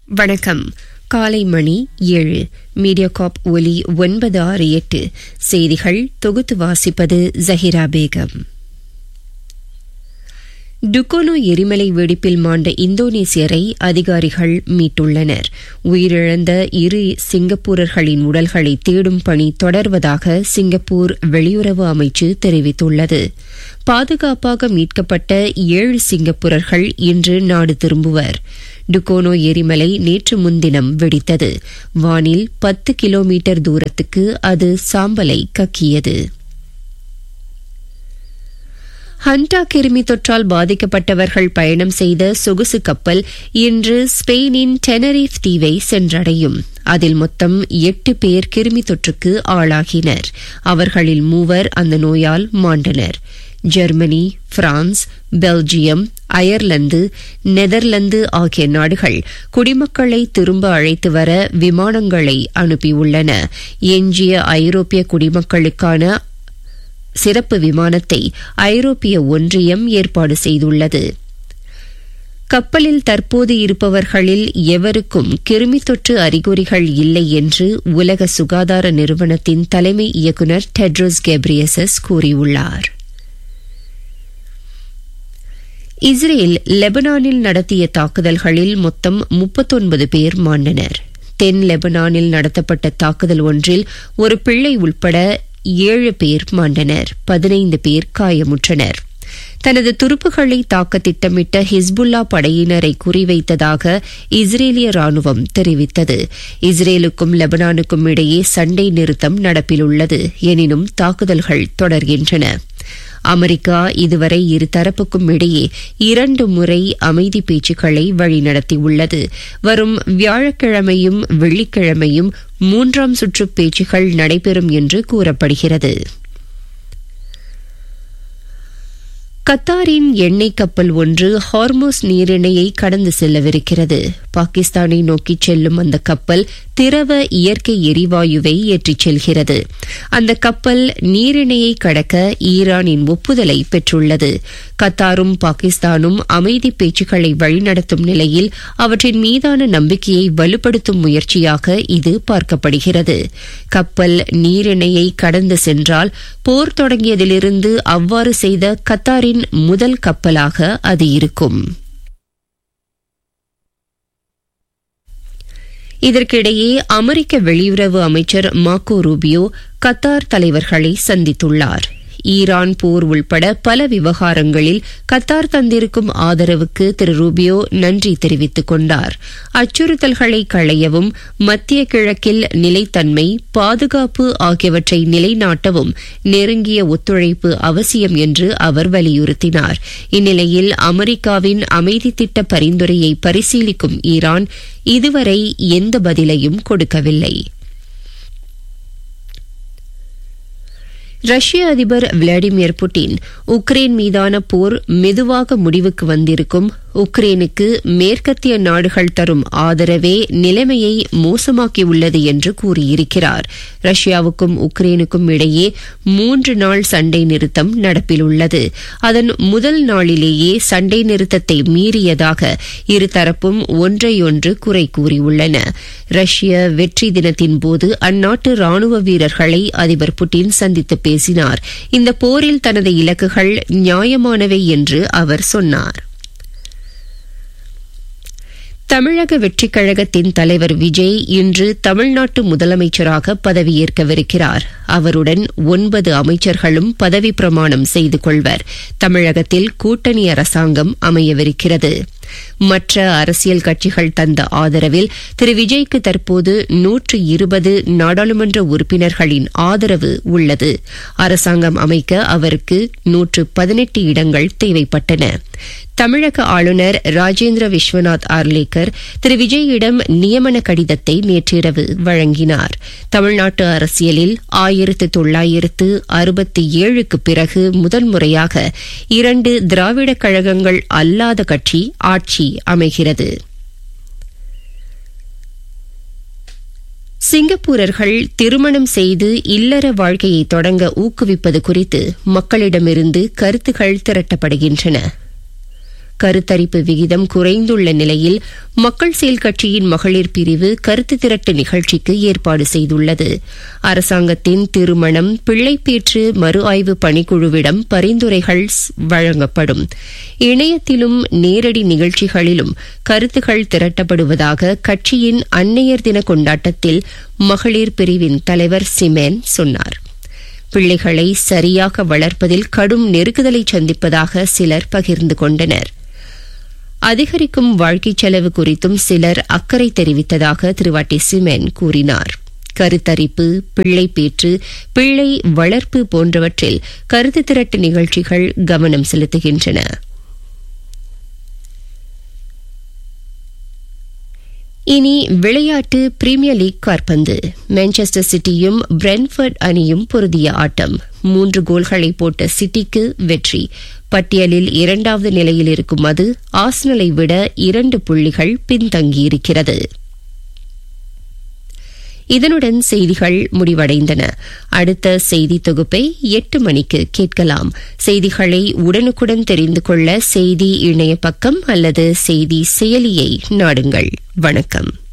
வணக்கம் காலை மணி ஏழு மீடியாகாப் ஒலி ஒன்பது ஆறு எட்டு செய்திகள் தொகுத்து வாசிப்பது ஜஹிரா பேகம் டுகோனோ எரிமலை வெடிப்பில் மாண்ட இந்தோனேசியரை அதிகாரிகள் மீட்டுள்ளனர் உயிரிழந்த இரு சிங்கப்பூரர்களின் உடல்களை தேடும் பணி தொடர்வதாக சிங்கப்பூர் வெளியுறவு அமைச்சு தெரிவித்துள்ளது பாதுகாப்பாக மீட்கப்பட்ட ஏழு சிங்கப்பூரர்கள் இன்று நாடு திரும்புவர் டுகோனோ எரிமலை நேற்று முன்தினம் வெடித்தது வானில் பத்து கிலோமீட்டர் தூரத்துக்கு அது சாம்பலை கக்கியது ஹண்டா கிருமி தொற்றால் பாதிக்கப்பட்டவர்கள் பயணம் செய்த சொகுசு கப்பல் இன்று ஸ்பெயினின் டெனரிஃப் தீவை சென்றடையும் அதில் மொத்தம் எட்டு பேர் கிருமி தொற்றுக்கு ஆளாகினர் அவர்களில் மூவர் அந்த நோயால் மாண்டனர் Germany France Belgium Ireland Netherlands ஆகிய நாடுகள் குடிமக்களை திரும்ப அழைத்து வர விமானங்களை அனுப்பியுள்ளன எஞ்சிய ஐரோப்பிய குடிமக்களுக்கான சிறப்பு விமானத்தை ஐரோப்பிய ஒன்றியம் ஏற்பாடு செய்துள்ளது கப்பலில் தற்போது இருப்பவர்களில் எவருக்கும் கிருமி தொற்று அறிகுறிகள் இல்லை என்று உலக சுகாதார நிறுவனத்தின் தலைமை இயக்குநர் டெட்ரோஸ் கெப்ரியசஸ் கூறியுள்ளார் இஸ்ரேல் லெபனானில் நடத்திய தாக்குதல்களில் மொத்தம் முப்பத்தொன்பது பேர் மாண்டனர் தென் லெபனானில் நடத்தப்பட்ட தாக்குதல் ஒன்றில் ஒரு பிள்ளை உட்பட ஏழு பேர் மாண்டனர் பதினைந்து பேர் காயமுற்றனர் தனது துருப்புகளை தாக்க திட்டமிட்ட ஹிஸ்புல்லா படையினரை குறிவைத்ததாக இஸ்ரேலிய ராணுவம் தெரிவித்தது இஸ்ரேலுக்கும் லெபனானுக்கும் இடையே சண்டை நிறுத்தம் நடப்பில் உள்ளது எனினும் தாக்குதல்கள் தொடர்கின்றன அமெரிக்கா இதுவரை இருதரப்புக்கும் இடையே இரண்டு முறை அமைதி பேச்சுக்களை வழிநடத்தியுள்ளது வரும் வியாழக்கிழமையும் வெள்ளிக்கிழமையும் மூன்றாம் சுற்று பேச்சுகள் நடைபெறும் என்று கூறப்படுகிறது கத்தாரின் எண்ணெய் கப்பல் ஒன்று ஹார்மோஸ் நீரிணையை கடந்து செல்லவிருக்கிறது பாகிஸ்தானை நோக்கி செல்லும் அந்த கப்பல் திரவ இயற்கை எரிவாயுவை ஏற்றிச் செல்கிறது அந்த கப்பல் நீரிணையை கடக்க ஈரானின் ஒப்புதலை பெற்றுள்ளது கத்தாரும் பாகிஸ்தானும் அமைதி பேச்சுக்களை வழிநடத்தும் நிலையில் அவற்றின் மீதான நம்பிக்கையை வலுப்படுத்தும் முயற்சியாக இது பார்க்கப்படுகிறது கப்பல் நீரிணையை கடந்து சென்றால் போர் தொடங்கியதிலிருந்து அவ்வாறு செய்த கத்தாரின் முதல் கப்பலாக அது இருக்கும் இதற்கிடையே அமெரிக்க வெளியுறவு அமைச்சர் மாக்கோ ரூபியோ கத்தார் தலைவர்களை சந்தித்துள்ளார் ஈரான் போர் உள்பட பல விவகாரங்களில் கத்தார் தந்திருக்கும் ஆதரவுக்கு திரு ரூபியோ நன்றி தெரிவித்துக் கொண்டார் அச்சுறுத்தல்களை களையவும் மத்திய கிழக்கில் நிலைத்தன்மை பாதுகாப்பு ஆகியவற்றை நிலைநாட்டவும் நெருங்கிய ஒத்துழைப்பு அவசியம் என்று அவர் வலியுறுத்தினார் இந்நிலையில் அமெரிக்காவின் அமைதி திட்ட பரிந்துரையை பரிசீலிக்கும் ஈரான் இதுவரை எந்த பதிலையும் கொடுக்கவில்லை ரஷ்ய அதிபர் விளாடிமிர் புட்டின் உக்ரைன் மீதான போர் மெதுவாக முடிவுக்கு வந்திருக்கும் உக்ரைனுக்கு மேற்கத்திய நாடுகள் தரும் ஆதரவே நிலைமையை மோசமாக்கியுள்ளது என்று கூறியிருக்கிறார் ரஷ்யாவுக்கும் உக்ரைனுக்கும் இடையே மூன்று நாள் சண்டை நிறுத்தம் நடப்பில் உள்ளது அதன் முதல் நாளிலேயே சண்டை நிறுத்தத்தை மீறியதாக இருதரப்பும் ஒன்றையொன்று குறை கூறியுள்ளன ரஷ்ய வெற்றி தினத்தின் போது அந்நாட்டு ராணுவ வீரர்களை அதிபர் புட்டின் சந்தித்து பேசினார் இந்த போரில் தனது இலக்குகள் நியாயமானவை என்று அவர் சொன்னார் தமிழக வெற்றிக் கழகத்தின் தலைவர் விஜய் இன்று தமிழ்நாட்டு முதலமைச்சராக பதவியேற்கவிருக்கிறார் அவருடன் ஒன்பது அமைச்சர்களும் பதவி பிரமாணம் செய்து கொள்வர் தமிழகத்தில் கூட்டணி அரசாங்கம் அமையவிருக்கிறது மற்ற அரசியல் கட்சிகள் தந்த ஆதரவில் திரு விஜய்க்கு தற்போது நூற்று இருபது நாடாளுமன்ற உறுப்பினர்களின் ஆதரவு உள்ளது அரசாங்கம் அமைக்க அவருக்கு நூற்று பதினெட்டு இடங்கள் தேவைப்பட்டன தமிழக ஆளுநர் ராஜேந்திர விஸ்வநாத் ஆர்லேக்கர் திரு விஜயிடம் நியமன கடிதத்தை நேற்றிரவு வழங்கினார் தமிழ்நாட்டு அரசியலில் ஆயிரத்து தொள்ளாயிரத்து அறுபத்தி ஏழுக்கு பிறகு முதன்முறையாக இரண்டு திராவிட கழகங்கள் அல்லாத கட்சி ஆட்சி அமைகிறது சிங்கப்பூரர்கள் திருமணம் செய்து இல்லற வாழ்க்கையை தொடங்க ஊக்குவிப்பது குறித்து மக்களிடமிருந்து கருத்துகள் திரட்டப்படுகின்றன கருத்தரிப்பு விகிதம் குறைந்துள்ள நிலையில் மக்கள் செயல் கட்சியின் மகளிர் பிரிவு கருத்து திரட்டு நிகழ்ச்சிக்கு ஏற்பாடு செய்துள்ளது அரசாங்கத்தின் திருமணம் பிள்ளைப்பேற்று மறு ஆய்வு பணிக்குழுவிடம் பரிந்துரைகள் வழங்கப்படும் இணையத்திலும் நேரடி நிகழ்ச்சிகளிலும் கருத்துகள் திரட்டப்படுவதாக கட்சியின் அன்னையர் தின கொண்டாட்டத்தில் மகளிர் பிரிவின் தலைவர் சிமேன் சொன்னார் பிள்ளைகளை சரியாக வளர்ப்பதில் கடும் நெருக்குதலை சந்திப்பதாக சிலர் பகிர்ந்து கொண்டனர் அதிகரிக்கும் வாழ்க்கைச் செலவு குறித்தும் சிலர் அக்கறை தெரிவித்ததாக திருவாட்டி சிமென் கூறினார் கருத்தரிப்பு பிள்ளை பேற்று பிள்ளை வளர்ப்பு போன்றவற்றில் கருத்து திரட்டு நிகழ்ச்சிகள் கவனம் செலுத்துகின்றன இனி விளையாட்டு பிரீமியர் லீக் காற்பந்து மான்செஸ்டர் சிட்டியும் பிரென்ஃபர்ட் அணியும் பொருதிய ஆட்டம் மூன்று கோல்களை போட்ட சிட்டிக்கு வெற்றி பட்டியலில் இரண்டாவது நிலையில் இருக்கும் அது ஆஸ்னலை விட இரண்டு புள்ளிகள் பின்தங்கியிருக்கிறது இதனுடன் செய்திகள் முடிவடைந்தன அடுத்த செய்தி தொகுப்பை எட்டு மணிக்கு கேட்கலாம் செய்திகளை உடனுக்குடன் தெரிந்து கொள்ள செய்தி இணைய பக்கம் அல்லது செய்தி செயலியை நாடுங்கள் வணக்கம்